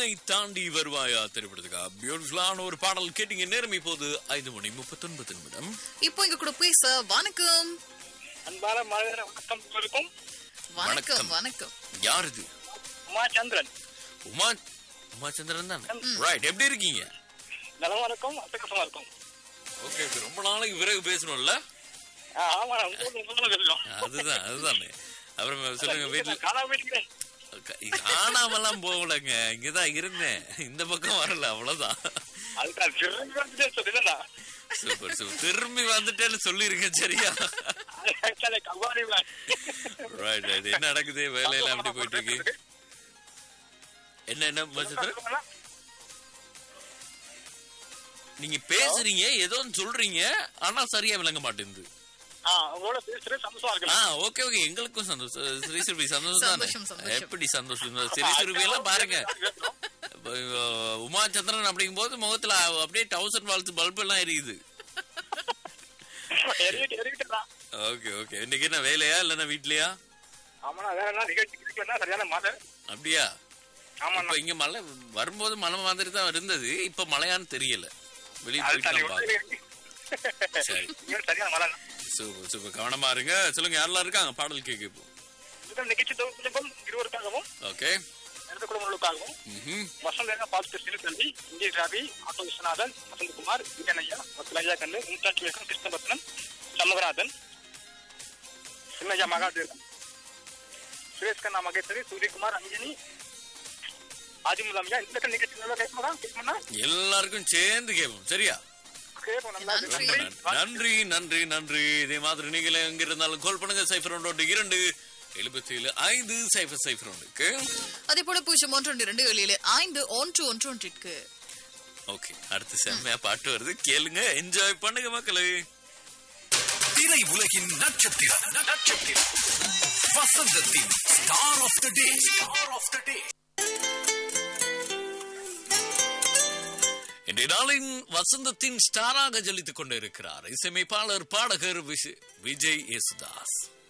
என்னை தாண்டி வருவாயா திரைப்படத்துக்கா பியூட்டிஃபுல்லான ஒரு பாடல் கேட்டீங்க நேரம் இப்போது ஐந்து மணி முப்பத்தொன்பது நிமிடம் இப்போ இங்க கூட பேச வணக்கம் அன்பான மனிதர வணக்கம் இருக்கும் வணக்கம் வணக்கம். வணக்கம் யார் இது உமா சந்திரன் உமா உமாச்சந்திரன் தானே ரைட் எப்படி இருக்கீங்க நலமா இருக்கும் அட்டகசமா இருக்கும் ஓகே ஓகே ரொம்ப நாளைக்கு பிறகு பேசணும்ல ஆ, ஆமா உங்களுக்கு உங்களோட தெரியும் அதுதான் அதுதானே அப்புறம் சொல்லுங்க வீட்டுல காணாம போயிட்டீங்களே காணாமலாம் போகலங்க இங்கதான் இருந்தேன் இந்த பக்கம் வரல அவ்வளவுதான் அதுக்கு அது திரும்பி வந்துட்டே சொல்லுதா சூப்பர் சூப்பர் திரும்பி வந்துட்டேன்னு சொல்லிருக்கேன் சரியா கவ்வாரி ரைட் ரைட் என்ன நடக்குது வேலையெல்லாம் எப்படி போயிட்டு இருக்கு என்ன என்ன உமாச்சந்திரன் நீங்க பேசுறீங்க ஏதோ ஒண்ணு சொல்றீங்க ஆனா சரியா விளங்க மாட்டேங்குது ஆ உங்களோட பேசுறது சந்தோஷமா ஆ இருக்கலாம் ஓகே ஓகே எங்களுக்கும் சந்தோஷம் ஸ்ரீசுருபி சந்தோஷம் தானே சந்தோஷம், சந்தோஷம். எப்படி சந்தோஷம் ஸ்ரீசுருபி எல்லாம் பாருங்க இப்ப, அஹ், உமாச்சந்திரன் அப்படிங்கும் போது முகத்துல அப்படியே தௌசண்ட் வால்ஸ் பல்ப் எல்லாம் எரியுது எறிவிட்டு எறிவிட்டுதான் ஓகே ஓகே இன்னைக்கு என்ன வேலையா இல்லன்னா வீட்லயா ஆமாண்ணா வேற என்ன நிகழ்ச்சி இருக்குன்னா சரியான மழை அப்படியா ஆமாண்ணா இப்ப இங்க மழை வரும்போது மழை மாதிரி தான் இருந்தது இப்ப மழையான்னு தெரியல வெளியே அது போயிட்டு தள்ளி தான் பார்க்கணும். சரி இங்க சரியான மழை சூப்பர் சூப்பர் கவனமா இருங்க சொல்லுங்க யாரெல்லாம் இருக்காங்க பாடல் கேட்க இப்போ இந்த நிகழ்ச்சி தொகுப்புக்கும் இருவருக்காகவும் ஓகே எனது குடும்பங்களுக்காகவும் ம்ஹும். வசந்தேகா பாஸ்கர் சிறுகல்வி இந்திய ராவி ஆட்டோ விஸ்வநாதன் வசந்தகுமார் விஜயனையா வசலையா கண்ணு மும்தாஜ் வேகம் கிருஷ்ணபத்ரன் சமகநாதன் சின்னையா மகாதேவன் சுரேஷ் கண்ணா மகேஸ்வரி சூரியகுமார் அஞ்சனி ஆதிமுலாமியா இந்த நிகழ்ச்சி நல்லா கேட்கணும் கேட்கணும்னா எல்லாருக்கும் சேர்ந்து கேட்போம் சரியா கேட்போம் நல்லா நன்றி. ரொம்ப நன்றி. நன்றி நன்றி நன்றி இதே மாதிரி நீங்களே எங்க இருந்தாலும் கால் பண்ணுங்க சைஃபர் ஒன்று இரண்டு எழுபத்தி ஏழு ஐந்து சைஃபர் சைஃபர் ஒன்றுக்கு அதே போல பூஜ்ஜியம் ஒன்று ஒன்று இரண்டு ஏழு ஏழு ஐந்து ஒன்று ஒன்று ஒன்றிற்கு ஓகே அடுத்து செம்மையா பாட்டு வருது கேளுங்க என்ஜாய் பண்ணுங்க மக்களே திரை உலகின் நட்சத்திரம் நட்சத்திரம் வசந்தத்தின் star of the day star of the day இன்றைய நாளின் வசந்தத்தின் ஸ்டாராக ஜலித்துக் கொண்டிருக்கிறார் இசையமைப்பாளர் பாடகர் விஷ- விஜய் யேசுதாஸ்